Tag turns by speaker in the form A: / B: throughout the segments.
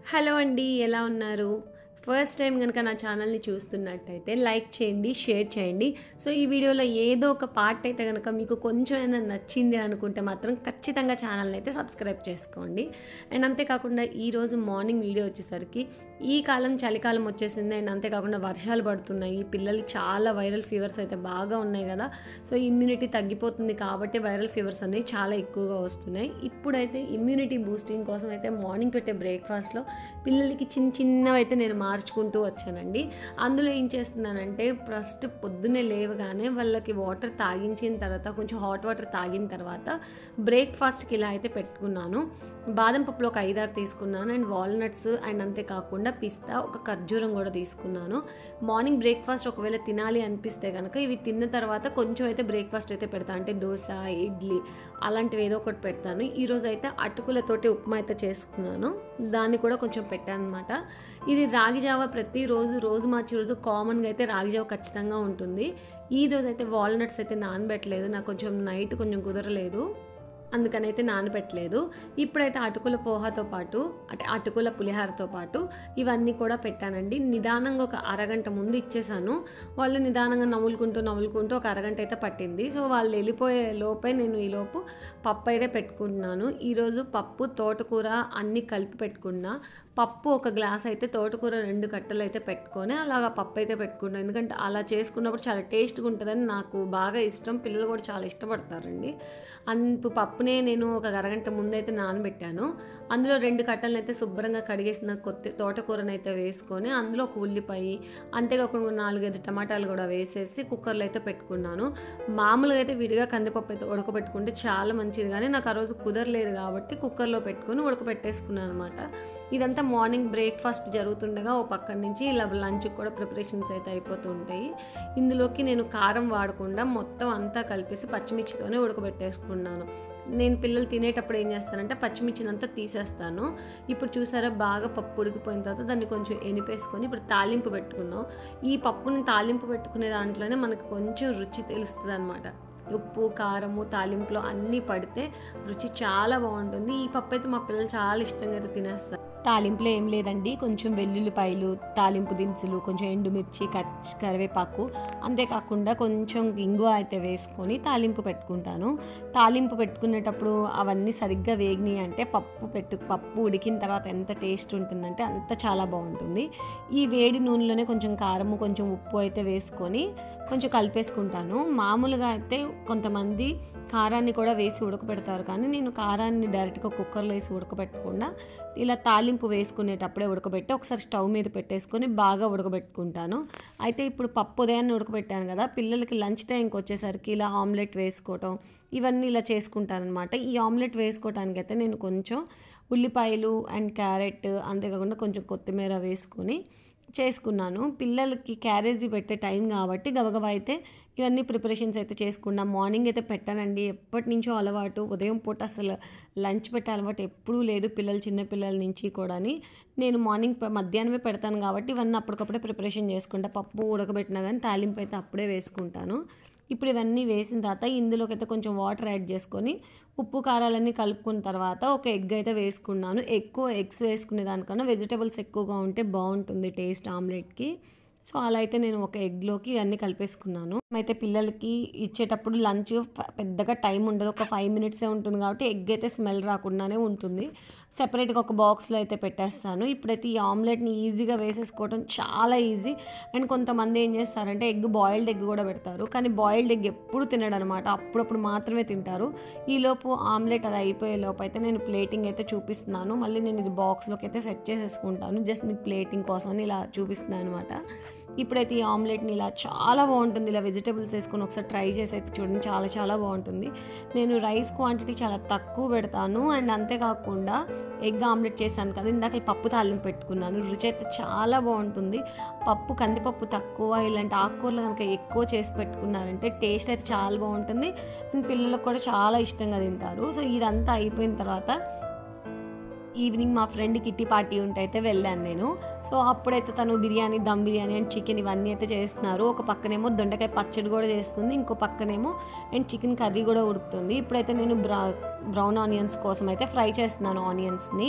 A: hello అండి ఎలా ఉన్నారు ఫస్ట్ టైం కనుక నా ఛానల్ని చూస్తున్నట్టయితే లైక్ చేయండి షేర్ చేయండి సో ఈ వీడియోలో ఏదో ఒక పార్ట్ అయితే కనుక మీకు కొంచెం అయినా నచ్చింది అనుకుంటే మాత్రం ఖచ్చితంగా ఛానల్ని అయితే సబ్స్క్రైబ్ చేసుకోండి అండ్ అంతేకాకుండా ఈరోజు మార్నింగ్ వీడియో వచ్చేసరికి ఈ కాలం చలికాలం వచ్చేసింది అండ్ అంతేకాకుండా వర్షాలు పడుతున్నాయి పిల్లలకి చాలా వైరల్ ఫీవర్స్ అయితే బాగా ఉన్నాయి కదా సో ఇమ్యూనిటీ తగ్గిపోతుంది కాబట్టి వైరల్ ఫీవర్స్ అనేవి చాలా ఎక్కువగా వస్తున్నాయి ఇప్పుడైతే ఇమ్యూనిటీ బూస్టింగ్ కోసం అయితే మార్నింగ్ పెట్టే బ్రేక్ఫాస్ట్లో పిల్లలకి చిన్న చిన్నవి అయితే నేను మార్చుకుంటూ వచ్చానండి అందులో ఏం చేస్తున్నానంటే ఫస్ట్ పొద్దున్నే లేవగానే వాళ్ళకి వాటర్ తాగించిన తర్వాత కొంచెం హాట్ వాటర్ తాగిన తర్వాత బ్రేక్ఫాస్ట్కి ఇలా అయితే పెట్టుకున్నాను బాదం పప్పులు ఒక ఐదారు తీసుకున్నాను అండ్ వాల్నట్స్ అండ్ అంతేకాకుండా పిస్తా ఒక ఖర్జూరం కూడా తీసుకున్నాను మార్నింగ్ బ్రేక్ఫాస్ట్ ఒకవేళ తినాలి అనిపిస్తే కనుక ఇవి తిన్న తర్వాత కొంచెం అయితే బ్రేక్ఫాస్ట్ అయితే పెడతాను అంటే దోశ ఇడ్లీ అలాంటివి ఏదో ఒకటి పెడతాను ఈరోజు అయితే అటుకులతోటి ఉప్మా అయితే చేసుకున్నాను దాన్ని కూడా కొంచెం పెట్టాను అనమాట ఇది రాగి జావ ప్రతిరోజు రోజు మార్చి రోజు కామన్గా అయితే రాగి జావ ఖచ్చితంగా ఉంటుంది ఈ రోజు అయితే వాల్నట్స్ అయితే నానబెట్టలేదు నాకు కొంచెం నైట్ కొంచెం కుదరలేదు అందుకని అయితే నానబెట్టలేదు ఇప్పుడైతే అటుకుల పోహాతో పాటు అంటే అటుకుల పులిహారతో పాటు ఇవన్నీ కూడా పెట్టానండి నిదానంగా ఒక అరగంట ముందు ఇచ్చేసాను వాళ్ళు నిదానంగా నవ్వులుకుంటూ నవ్వులుకుంటూ ఒక అరగంట అయితే పట్టింది సో వాళ్ళు వెళ్ళిపోయే లోపే నేను ఈ లోపు పప్పు అయితే పెట్టుకుంటున్నాను ఈరోజు పప్పు తోటకూర అన్నీ కలిపి పెట్టుకున్నా పప్పు ఒక గ్లాస్ అయితే తోటకూర రెండు కట్టలు అయితే పెట్టుకొని అలాగా పప్పు అయితే పెట్టుకున్నాను ఎందుకంటే అలా చేసుకున్నప్పుడు చాలా టేస్ట్గా ఉంటుందని నాకు బాగా ఇష్టం పిల్లలు కూడా చాలా ఇష్టపడతారండి అంత పప్పునే నేను ఒక అరగంట ముందైతే నానబెట్టాను అందులో రెండు కట్టలను అయితే శుభ్రంగా కడిగేసిన కొత్త తోటకూరను అయితే వేసుకొని అందులో ఒక ఉల్లిపాయ అంతేకాకుండా నాలుగైదు టమాటాలు కూడా వేసేసి కుక్కర్లో అయితే పెట్టుకున్నాను మామూలుగా అయితే విడిగా కందిపప్పు అయితే ఉడకబెట్టుకుంటే చాలా మంచిది కానీ నాకు ఆ రోజు కుదరలేదు కాబట్టి కుక్కర్లో పెట్టుకొని ఉడకబెట్టేసుకున్నాను అనమాట ఇదంతా మార్నింగ్ బ్రేక్ఫాస్ట్ జరుగుతుండగా ఓ పక్కన నుంచి ఇలా లంచ్కి కూడా ప్రిపరేషన్స్ అయితే అయిపోతూ ఉంటాయి ఇందులోకి నేను కారం వాడకుండా మొత్తం అంతా కలిపేసి పచ్చిమిర్చితోనే ఉడకబెట్టేసుకున్నాను నేను పిల్లలు తినేటప్పుడు ఏం చేస్తానంటే పచ్చిమిర్చిని అంతా తీసేస్తాను ఇప్పుడు చూసారా బాగా పప్పు ఉడికిపోయిన తర్వాత దాన్ని కొంచెం ఎనిపేసుకొని ఇప్పుడు తాలింపు పెట్టుకుందాం ఈ పప్పుని తాలింపు పెట్టుకునే దాంట్లోనే మనకు కొంచెం రుచి తెలుస్తుంది అనమాట ఉప్పు కారము తాలింపులో అన్నీ పడితే రుచి చాలా బాగుంటుంది ఈ పప్పు అయితే మా పిల్లలు చాలా ఇష్టంగా అయితే తినేస్తారు తాలింపులో ఏం లేదండి కొంచెం వెల్లుల్లిపాయలు తాలింపు దినుసులు కొంచెం ఎండుమిర్చి కచ్ కరివేపాకు అంతేకాకుండా కొంచెం ఇంగువ అయితే వేసుకొని తాలింపు పెట్టుకుంటాను తాలింపు పెట్టుకునేటప్పుడు అవన్నీ సరిగ్గా వేగినాయి అంటే పప్పు పెట్టు పప్పు ఉడికిన తర్వాత ఎంత టేస్ట్ ఉంటుందంటే అంత చాలా బాగుంటుంది ఈ వేడి నూనెలోనే కొంచెం కారము కొంచెం ఉప్పు అయితే వేసుకొని కొంచెం కలిపేసుకుంటాను మామూలుగా అయితే కొంతమంది కారాన్ని కూడా వేసి ఉడకబెడతారు కానీ నేను కారాన్ని డైరెక్ట్గా కుక్కర్లో వేసి ఉడకబెట్టకుండా ఇలా తాలింపు వేసుకునేటప్పుడే ఉడకబెట్టి ఒకసారి స్టవ్ మీద పెట్టేసుకొని బాగా ఉడకబెట్టుకుంటాను అయితే ఇప్పుడు పప్పు ఉదయాన్నే ఉడకబెట్టాను కదా పిల్లలకి లంచ్ టైంకి వచ్చేసరికి ఇలా ఆమ్లెట్ వేసుకోవటం ఇవన్నీ ఇలా చేసుకుంటాను అనమాట ఈ ఆమ్లెట్ వేసుకోవటానికి అయితే నేను కొంచెం ఉల్లిపాయలు అండ్ క్యారెట్ అంతేకాకుండా కొంచెం కొత్తిమీర వేసుకొని చేసుకున్నాను పిల్లలకి క్యారేజీ పెట్టే టైం కాబట్టి గబగబా అయితే ఇవన్నీ ప్రిపరేషన్స్ అయితే చేసుకున్నాం మార్నింగ్ అయితే పెట్టానండి ఎప్పటి నుంచో అలవాటు ఉదయం పూట అసలు లంచ్ పెట్టే అలవాటు ఎప్పుడూ లేదు పిల్లలు చిన్న పిల్లల నుంచి కూడా నేను మార్నింగ్ మధ్యాహ్నమే పెడతాను కాబట్టి ఇవన్నీ అప్పటికప్పుడే ప్రిపరేషన్ చేసుకుంటా పప్పు ఉడకబెట్టినా కానీ తాలింపు అయితే అప్పుడే వేసుకుంటాను ఇప్పుడు ఇవన్నీ వేసిన తర్వాత ఇందులోకి అయితే కొంచెం వాటర్ యాడ్ చేసుకొని ఉప్పు కారాలన్నీ కలుపుకున్న తర్వాత ఒక ఎగ్ అయితే వేసుకున్నాను ఎక్కువ ఎగ్స్ వేసుకునే దానికన్నా వెజిటేబుల్స్ ఎక్కువగా ఉంటే బాగుంటుంది టేస్ట్ ఆమ్లెట్కి సో అలా అయితే నేను ఒక ఎగ్లోకి అన్నీ కలిపేసుకున్నాను అయితే పిల్లలకి ఇచ్చేటప్పుడు లంచ్ పెద్దగా టైం ఉండదు ఒక ఫైవ్ మినిట్సే ఉంటుంది కాబట్టి ఎగ్ అయితే స్మెల్ రాకుండానే ఉంటుంది సెపరేట్గా ఒక బాక్స్లో అయితే పెట్టేస్తాను ఇప్పుడైతే ఈ ఆమ్లెట్ని ఈజీగా వేసేసుకోవడం చాలా ఈజీ అండ్ కొంతమంది ఏం చేస్తారంటే ఎగ్ బాయిల్డ్ ఎగ్ కూడా పెడతారు కానీ బాయిల్డ్ ఎగ్ ఎప్పుడు తినడు అనమాట అప్పుడప్పుడు మాత్రమే తింటారు ఈలోపు ఆమ్లెట్ అది అయిపోయే లోపు అయితే నేను ప్లేటింగ్ అయితే చూపిస్తున్నాను మళ్ళీ నేను ఇది బాక్స్లోకి అయితే సెట్ చేసేసుకుంటాను జస్ట్ నీకు ప్లేటింగ్ కోసం ఇలా చూపిస్తున్నాను అనమాట ఇప్పుడైతే ఈ ఆమ్లెట్ని ఇలా చాలా బాగుంటుంది ఇలా వెజిటేబుల్స్ వేసుకొని ఒకసారి ట్రై చేసి అయితే చూడండి చాలా చాలా బాగుంటుంది నేను రైస్ క్వాంటిటీ చాలా తక్కువ పెడతాను అండ్ అంతేకాకుండా ఎగ్ ఆమ్లెట్ చేశాను కదా ఇందాక పప్పు తాలింపు పెట్టుకున్నాను రుచి అయితే చాలా బాగుంటుంది పప్పు కందిపప్పు తక్కువ ఇలాంటి ఆకుకూరలు కనుక ఎక్కువ చేసి పెట్టుకున్నారంటే టేస్ట్ అయితే చాలా బాగుంటుంది అండ్ పిల్లలకు కూడా చాలా ఇష్టంగా తింటారు సో ఇదంతా అయిపోయిన తర్వాత ఈవినింగ్ మా ఫ్రెండ్ కిట్టి పార్టీ ఉంటే అయితే వెళ్ళాను నేను సో అప్పుడైతే తను బిర్యానీ దమ్ బిర్యానీ అండ్ చికెన్ ఇవన్నీ అయితే చేస్తున్నారు ఒక పక్కనేమో దొండకాయ పచ్చడి కూడా చేస్తుంది ఇంకో పక్కనేమో అండ్ చికెన్ కర్రీ కూడా ఉడుకుతుంది ఇప్పుడైతే నేను బ్రా బ్రౌన్ ఆనియన్స్ కోసం అయితే ఫ్రై చేస్తున్నాను ఆనియన్స్ని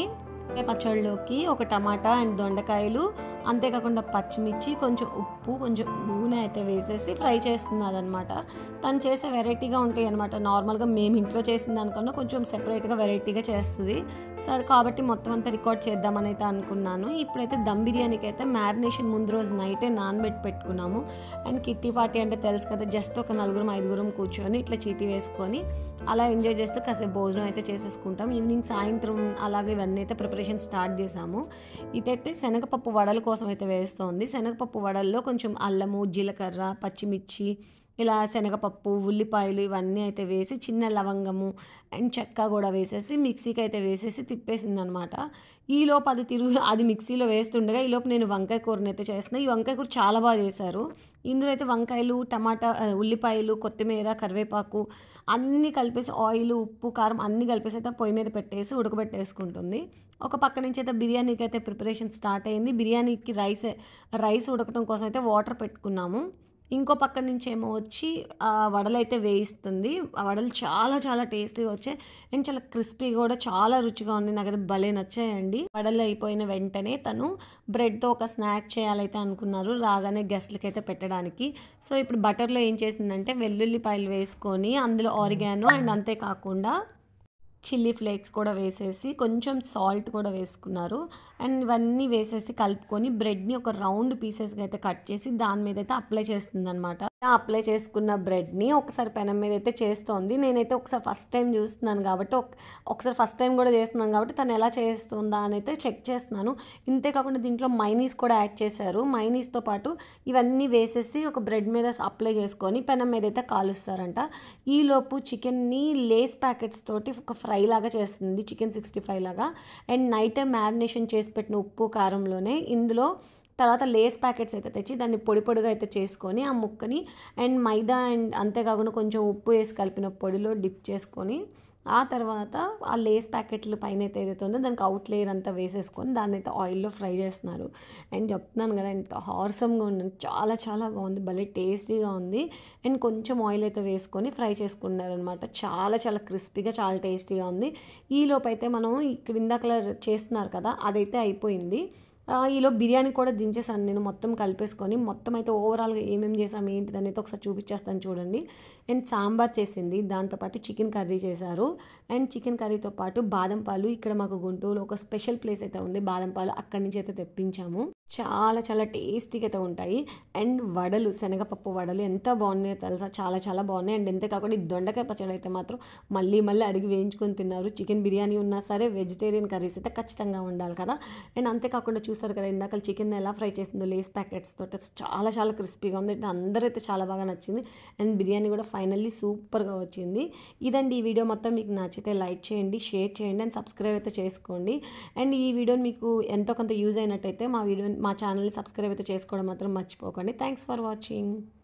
A: పచ్చళ్ళలోకి ఒక టమాటా అండ్ దొండకాయలు అంతేకాకుండా పచ్చిమిర్చి కొంచెం ఉప్పు కొంచెం నూనె అయితే వేసేసి ఫ్రై చేస్తున్నది అనమాట తను చేసే వెరైటీగా ఉంటాయి అనమాట నార్మల్గా మేము ఇంట్లో చేసిన దానికన్నా కొంచెం సెపరేట్గా వెరైటీగా చేస్తుంది సరే కాబట్టి మొత్తం అంతా రికార్డ్ చేద్దామని అయితే అనుకున్నాను ఇప్పుడైతే దమ్ బిర్యానీకి అయితే మ్యారినేషన్ ముందు రోజు నైటే నానబెట్టి పెట్టుకున్నాము అండ్ కిట్టి పార్టీ అంటే తెలుసు కదా జస్ట్ ఒక నలుగురం ఐదుగురం కూర్చొని ఇట్లా చీటీ వేసుకొని అలా ఎంజాయ్ చేస్తూ కాసేపు భోజనం అయితే చేసేసుకుంటాం ఈవినింగ్ సాయంత్రం అలాగే ఇవన్నీ అయితే ప్రిపరేషన్ స్టార్ట్ చేసాము ఇదైతే శనగపప్పు వడల కోసం అయితే వేస్తోంది శనగపప్పు వడల్లో కొంచెం అల్లము జీలకర్ర పచ్చిమిర్చి ఇలా శనగపప్పు ఉల్లిపాయలు ఇవన్నీ అయితే వేసి చిన్న లవంగము అండ్ చెక్క కూడా వేసేసి మిక్సీకి అయితే వేసేసి తిప్పేసింది అనమాట ఈలోపు అది తిరుగు అది మిక్సీలో వేస్తుండగా ఈలోపు నేను వంకాయ కూరని అయితే చేస్తున్నా ఈ వంకాయ కూర చాలా బాగా చేశారు ఇందులో అయితే వంకాయలు టమాటా ఆ, ఉల్లిపాయలు కొత్తిమీర కరివేపాకు అన్నీ కలిపేసి ఆయిల్ ఉప్పు కారం అన్నీ కలిపేసి అయితే పొయ్యి మీద పెట్టేసి ఉడకబెట్టేసుకుంటుంది ఒక పక్క నుంచి అయితే బిర్యానీకి అయితే ప్రిపరేషన్ స్టార్ట్ అయింది బిర్యానీకి రైస్ రైస్ ఉడకడం కోసం అయితే వాటర్ పెట్టుకున్నాము ఇంకో పక్క నుంచి ఏమో వచ్చి ఆ వడలు అయితే వేయిస్తుంది ఆ వడలు చాలా చాలా టేస్టీగా వచ్చాయి అండ్ చాలా క్రిస్పీగా కూడా చాలా రుచిగా ఉంది నాకైతే భలే నచ్చాయండి వడలు అయిపోయిన వెంటనే తను బ్రెడ్తో ఒక స్నాక్ చేయాలైతే అనుకున్నారు రాగానే గెస్ట్లకి అయితే పెట్టడానికి సో ఇప్పుడు బటర్లో ఏం చేసిందంటే వెల్లుల్లిపాయలు వేసుకొని అందులో ఆరిగానో అండ్ అంతేకాకుండా చిల్లీ ఫ్లేక్స్ కూడా వేసేసి కొంచెం సాల్ట్ కూడా వేసుకున్నారు అండ్ ఇవన్నీ వేసేసి కలుపుకొని బ్రెడ్ని ఒక రౌండ్ పీసెస్గా అయితే కట్ చేసి దాని మీద అయితే అప్లై చేస్తుంది అనమాట అప్లై చేసుకున్న బ్రెడ్ని ఒకసారి పెనం మీద అయితే చేస్తోంది నేనైతే ఒకసారి ఫస్ట్ టైం చూస్తున్నాను కాబట్టి ఒక- ఒకసారి ఫస్ట్ టైం కూడా చేస్తున్నాను కాబట్టి తను ఎలా చేస్తుందా అని అయితే చెక్ చేస్తున్నాను ఇంతే కాకుండా దీంట్లో మైనీస్ కూడా యాడ్ చేశారు మైనీస్తో పాటు ఇవన్నీ వేసేసి ఒక బ్రెడ్ మీద అప్లై చేసుకొని పెనం మీద అయితే కాలుస్తారంట ఈలోపు చికెన్ని లేస్ ప్యాకెట్స్ తోటి ఒక ఫ్రై లాగా చేస్తుంది చికెన్ సిక్స్టీ ఫైవ్ లాగా అండ్ నైట్ మ్యారినేషన్ చేసి పెట్టిన ఉప్పు కారంలోనే ఇందులో తర్వాత లేస్ ప్యాకెట్స్ అయితే తెచ్చి దాన్ని పొడి పొడిగా అయితే చేసుకొని ఆ ముక్కని అండ్ మైదా అండ్ అంతేకాకుండా కొంచెం ఉప్పు వేసి కలిపిన పొడిలో డిప్ చేసుకొని ఆ తర్వాత ఆ లేస్ ప్యాకెట్లు పైన అయితే ఏదైతే ఉందో దానికి అవుట్ లేయర్ అంతా వేసేసుకొని దాన్ని అయితే ఆయిల్లో ఫ్రై చేస్తున్నారు అండ్ చెప్తున్నాను కదా ఎంత హార్సమ్గా ఉంది చాలా చాలా బాగుంది భలే టేస్టీగా ఉంది అండ్ కొంచెం ఆయిల్ అయితే వేసుకొని ఫ్రై చేసుకున్నారు అనమాట చాలా చాలా క్రిస్పీగా చాలా టేస్టీగా ఉంది ఈలోపు అయితే మనం ఇక్కడ ఇందాకలా చేస్తున్నారు కదా అదైతే అయిపోయింది ఆ, ఈలో బిర్యానీ కూడా దించేసాను నేను మొత్తం కలిపేసుకొని మొత్తం అయితే ఓవరాల్గా ఏమేమి చేసాం ఏంటిది అనేది ఒకసారి చూపించేస్తాను చూడండి అండ్ సాంబార్ చేసింది దాంతోపాటు చికెన్ కర్రీ చేశారు అండ్ చికెన్ కర్రీతో పాటు బాదం పాలు ఇక్కడ మాకు గుంటూరులో ఒక స్పెషల్ ప్లేస్ అయితే ఉంది బాదం పాలు అక్కడి నుంచి అయితే తెప్పించాము చాలా చాలా టేస్టీగా అయితే ఉంటాయి అండ్ వడలు శనగపప్పు వడలు ఎంత బాగున్నాయో తెలుసా చాలా చాలా బాగున్నాయి అండ్ అంతే కాకుండా ఈ దొండకాయ పచ్చడి అయితే మాత్రం మళ్ళీ మళ్ళీ అడిగి వేయించుకొని తిన్నారు చికెన్ బిర్యానీ ఉన్నా సరే వెజిటేరియన్ కర్రీస్ అయితే ఖచ్చితంగా ఉండాలి కదా అండ్ అంతేకాకుండా చూసారు కదా ఇందాక చికెన్ ఎలా ఫ్రై చేసిందో లేస్ ప్యాకెట్స్ తోటి చాలా చాలా క్రిస్పీగా ఉంది అంటే అందరైతే చాలా బాగా నచ్చింది అండ్ బిర్యానీ కూడా ఫైనల్లీ సూపర్గా వచ్చింది ఇదండి ఈ వీడియో మొత్తం మీకు నచ్చితే లైక్ చేయండి షేర్ చేయండి అండ్ సబ్స్క్రైబ్ అయితే చేసుకోండి అండ్ ఈ వీడియో మీకు ఎంతో కొంత యూజ్ అయినట్టయితే మా వీడియో మా ఛానల్ని సబ్స్క్రైబ్ అయితే చేసుకోవడం మాత్రం మర్చిపోకండి థ్యాంక్స్ ఫర్ వాచింగ్